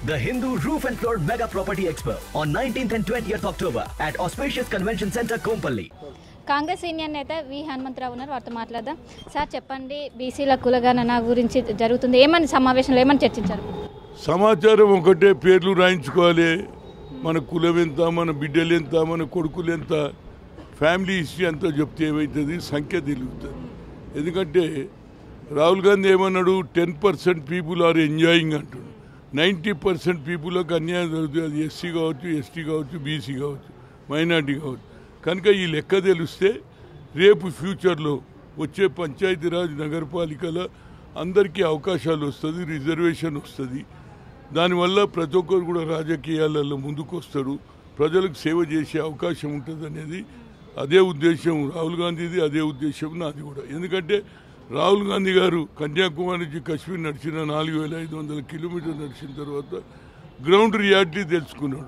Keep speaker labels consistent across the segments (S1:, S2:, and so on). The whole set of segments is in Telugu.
S1: The Hindu Roof and Floor Mega Property Expo on 19th and 20th October at Auspicious Convention Center, Kompally.
S2: Congress senior నేత వి హనుమంతరావు ఉన్నారు వారితో మాట్లాడదాం సార్ చెప్పండి బీసీల కులగణన గురించి జరుగుతుంది ఏమని సమావేశంలో ఏమని చర్చించారు
S3: సమాచారం ఒకటే పేర్లు రాయించుకోవాలి మన కులం ఎంత మన బిడ్డలు ఎంత మన కొడుకులు ఎంత ఫ్యామిలీ హిస్టరీ అంతా చెప్తే ఏమవుతుంది సంఖ్య తెలుగుతుంది ఎందుకంటే రాహుల్ గాంధీ ఏమన్నాడు ten percent people are enjoying అంటున్నాడు నైంటీ పర్సెంట్ పీపుల్కి అన్యాయం జరుగుతుంది అది ఎస్సీ కావచ్చు ఎస్టీ కావచ్చు బీసీ కావచ్చు మైనార్టీ కావచ్చు కనుక ఈ లెక్క తెలిస్తే రేపు ఫ్యూచర్లో వచ్చే పంచాయతీరాజ్ నగరపాలికల అందరికీ అవకాశాలు వస్తుంది రిజర్వేషన్ వస్తుంది దానివల్ల ప్రతి ఒక్కరు కూడా రాజకీయాలలో ముందుకు వస్తారు ప్రజలకు సేవ చేసే అవకాశం ఉంటుంది అనేది అదే ఉద్దేశం రాహుల్ గాంధీది అదే ఉద్దేశం నాది కూడా ఎందుకంటే రాహుల్ గాంధీ గారు కన్యాకుమారి నుంచి కశ్మీర్ నడిచిన నాలుగు వేల ఐదు వందల కిలోమీటర్లు నడిచిన తర్వాత గ్రౌండ్ రియాలిటీ తెలుసుకున్నాడు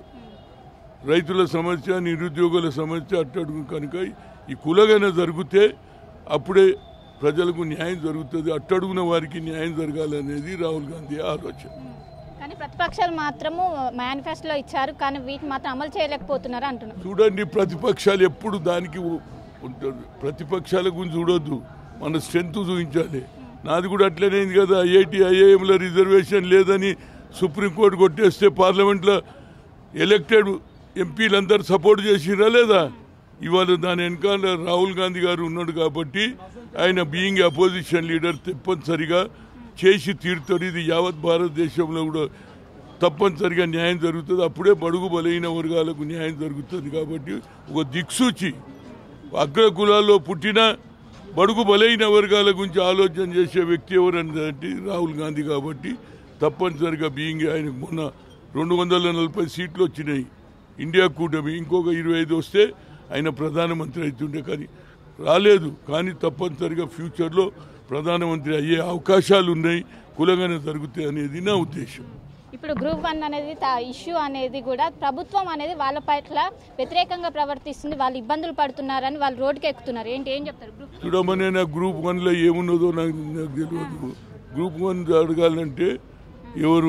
S3: రైతుల సమస్య నిరుద్యోగుల సమస్య అట్టడుగు కనుక ఈ కులగన జరిగితే అప్పుడే ప్రజలకు న్యాయం జరుగుతుంది అట్టడుగున వారికి న్యాయం జరగాలనేది రాహుల్ గాంధీ ఆలోచన
S2: కానీ ప్రతిపక్షాలు మాత్రము మేనిఫెస్టోలో ఇచ్చారు కానీ వీటిని మాత్రం అమలు చేయలేకపోతున్నారు అంటున్నారు
S3: చూడండి ప్రతిపక్షాలు ఎప్పుడు దానికి ఉ- ఉంటుంది ప్రతిపక్షాల గురించి చూడొద్దు మన స్ట్రెంత్ చూపించాలి నాది కూడా అట్లనే అయింది కదా ఐఐటి ఐఐఎంలో రిజర్వేషన్ లేదని సుప్రీంకోర్టు కొట్టేస్తే పార్లమెంట్లో ఎలక్టెడ్ ఎంపీలందరూ సపోర్ట్ చేసిరా లేదా ఇవాళ దాని వెనకాల రాహుల్ గాంధీ గారు ఉన్నాడు కాబట్టి ఆయన బీయింగ్ అపోజిషన్ లీడర్ తప్పనిసరిగా చేసి తీరుతారు ఇది యావత్ భారతదేశంలో కూడా తప్పనిసరిగా న్యాయం జరుగుతుంది అప్పుడే బడుగు బలైన వర్గాలకు న్యాయం జరుగుతుంది కాబట్టి ఒక దిక్సూచి అగ్ర కులాల్లో పుట్టిన బడుగు బలైన వర్గాల గురించి ఆలోచన చేసే వ్యక్తి ఎవరంటే రాహుల్ గాంధీ కాబట్టి తప్పనిసరిగా బీయింగ్ ఆయనకు మొన్న రెండు వందల నలభై సీట్లు వచ్చినాయి ఇండియా కూటమి ఇంకొక ఇరవై ఐదు వస్తే ఆయన ప్రధానమంత్రి అవుతుండే కానీ రాలేదు కానీ తప్పనిసరిగా ఫ్యూచర్లో ప్రధానమంత్రి అయ్యే అవకాశాలు ఉన్నాయి కులంగానే జరుగుతాయి అనేది నా ఉద్దేశం
S2: ఇప్పుడు గ్రూప్ వన్ అనేది ఇష్యూ అనేది కూడా ప్రభుత్వం అనేది వాళ్ళ పట్ల వ్యతిరేకంగా ప్రవర్తిస్తుంది వాళ్ళు ఇబ్బందులు పడుతున్నారని వాళ్ళు రోడ్డుకి ఎక్కుతున్నారు ఏంటి ఏం చెప్తారు గ్రూప్
S3: చూడమనే నాకు గ్రూప్ వన్లో ఏమున్నదో నాకు నాకు తెలియదు గ్రూప్ వన్ అడగాలంటే ఎవరు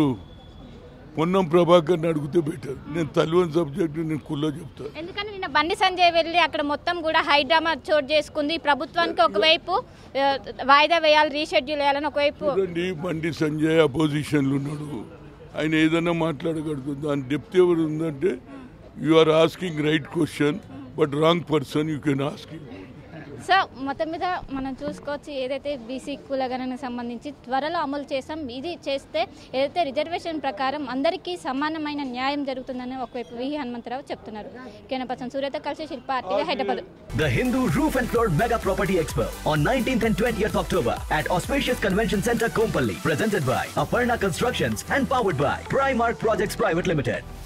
S3: పొన్నం ప్రభాకర్ని అడిగితే బెటర్ నేను తల్లివన్ సబ్జెక్టు నేను కుల్లో చెప్తాను
S2: ఎందుకంటే నిన్న బండి సంజయ్ వెళ్ళి అక్కడ మొత్తం కూడా హైడ్రామా చోటు చేసుకుంది ప్రభుత్వానికి ఒకవైపు ఆ, వాయిదా వేయాలి రీషెడ్యూల్ వేయాలని ఒకవైపు
S3: చూడండి బండి సంజయ్ అపోజిషన్లో ఉన్నాడు ఆయన ఏదైనా మాట్లాడగలుగుతుంది దాని డెప్త్ ఎవరు ఉందంటే you are asking right question but wrong person you can asking
S2: so మొత్తం మీద మనం చూసుకోవచ్చు ఏదైతే బీసీ కులగణనకు సంబంధించి త్వరలో అమలు చేస్తాం ఇది చేస్తే ఏదైతే రిజర్వేషన్ ప్రకారం అందరికీ సమానమైన న్యాయం జరుగుతుందని ఒకవైపు వి హనుమంతరావు చెప్తున్నారు కేనపచ్చం సూర్యతో కలిసి Shilpa RTV Hyderabad
S1: The Hindu Roof and Floor Mega Property Expo on 19th and 20th October at Auspicious Convention Center, Kompally. Presented by Aparna Constructions and powered by Primark Projects Private Limited.